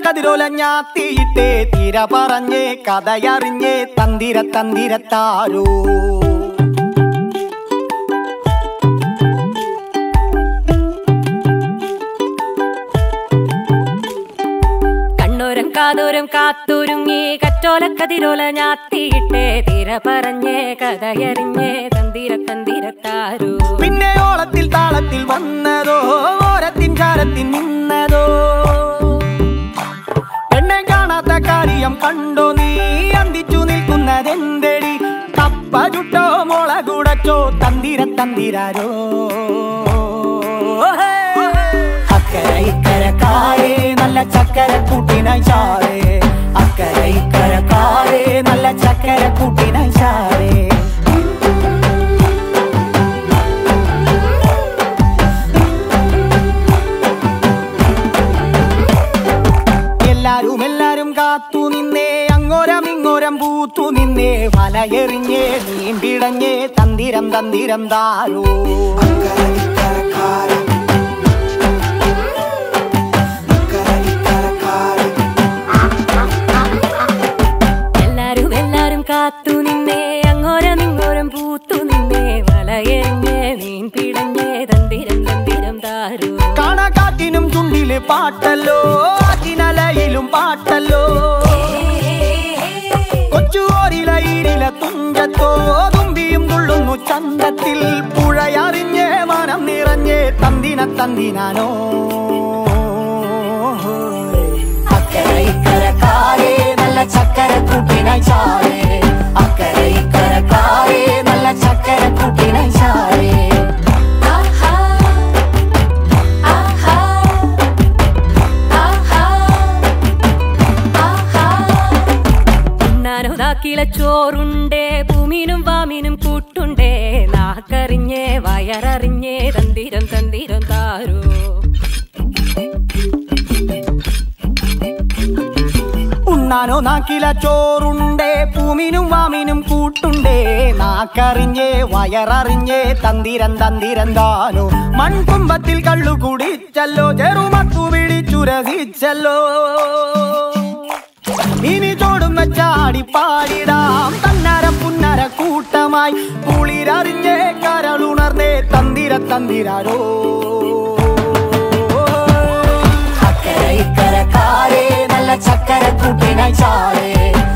കതിരോല ഞാത്തിയിട്ടേ തീര പറഞ്ഞേ കഥയറിഞ്ഞേ തന്തിര തന്തിരത്താരോ കണ്ണോരം കാതോരം കാത്തൂരുങ്ങി കറ്റോലക്കതിരോല ഞാത്തിയിട്ടേ തിര പറഞ്ഞേ കഥയറിഞ്ഞേ തന്തിര തന്തിരത്താരോ പിന്നെ ഓളത്തിൽ താളത്തിൽ വന്നതോ ഓരത്തിൻ ചാരത്തിൽ നിന്നതോ പെണ്ണെ കാണാത്ത കാര്യം കണ്ടോ നീ അന്തിച്ചു നിൽക്കുന്നതെന്തടി കപ്പ ചുട്ടോ മുള കുടച്ചോ തന്തിര തന്തിരാരോ അക്കര ഇക്കര കാരേ നല്ല ചക്കര കൂട്ടിനായി ചാറേ അക്കര ഇക്കര കാരേ നല്ല ചക്കര കൂട്ടിനായി ചാറേ എല്ലാരും എല്ലാരും കാത്തു നിന്നേ അങ്ങോരം ഇങ്ങോരം പൂത്തു നിന്നേ വലയെറിഞ്ഞേ നീണ്ടിടഞ്ഞേ തന്തിരം തന്തിരം താരോ എല്ലാരും എല്ലാരും കാത്തു നിന്നേ അങ്ങോരം ഇങ്ങോരം പൂത്തു നിന്നേ വലയെറിഞ്ഞേ മീൻ പിടഞ്ഞേ തന്തിരം തന്തിരം താരോ കാണാക്കാറ്റിനും ചുണ്ടില് പാട്ടല്ലോ ആറ്റിനലയിലും പാട്ടല്ലോ കൊച്ചുകോരിലയിരില തുഞ്ചത്തോ തുമ്പിയും തുള്ളുന്നു ചന്തത്തിൽ പുഴയറിഞ്ഞേ മനം നിറഞ്ഞേ തന്തിന തന്തിനാനോ അക്കര ഇക്കര കാരേ നല്ല ചക്കര കൂട്ടിനായി ചാരേ അക്കര ഇക്കര കാരേ നല്ല ചക്കര കൂട്ടിനായി ചാരേ ആഹാ ആഹാ ആഹാ ആഹാ ഉണ്ണാനോ നാക്കില ചോറുണ്ടേ ഭൂമിനും വാമിനും കൂട്ടുണ്ടേ നാക്കറിഞ്ഞേ വയററിഞ്ഞേ തന്തിരം തന്തിരം താരോ ഉണ്ണാനോ നാക്കില ചോറുണ്ടേ പൂമിനും വാമിനും കൂട്ടുണ്ടേ നാക്കറിഞ്ഞേ വയററിഞ്ഞേ തന്തിരം തന്തിരം താനോ മൺകുമ്പത്തിൽ കള്ളു കുടിച്ചല്ലോ ചെറുമത്തു പിടിച്ചുരസിച്ചല്ലോ ഇനി ചോടും വെച്ചാടി പാടിടാം തന്നര പുന്നര കൂട്ടമായി കുളിരറിഞ്ഞേ കരളുണർന്നേ തന്തിര തന്തിരാരോ അക്കര ഇക്കര കാരേ നല്ല ചക്കര കൂട്ടിനായി ചാരേ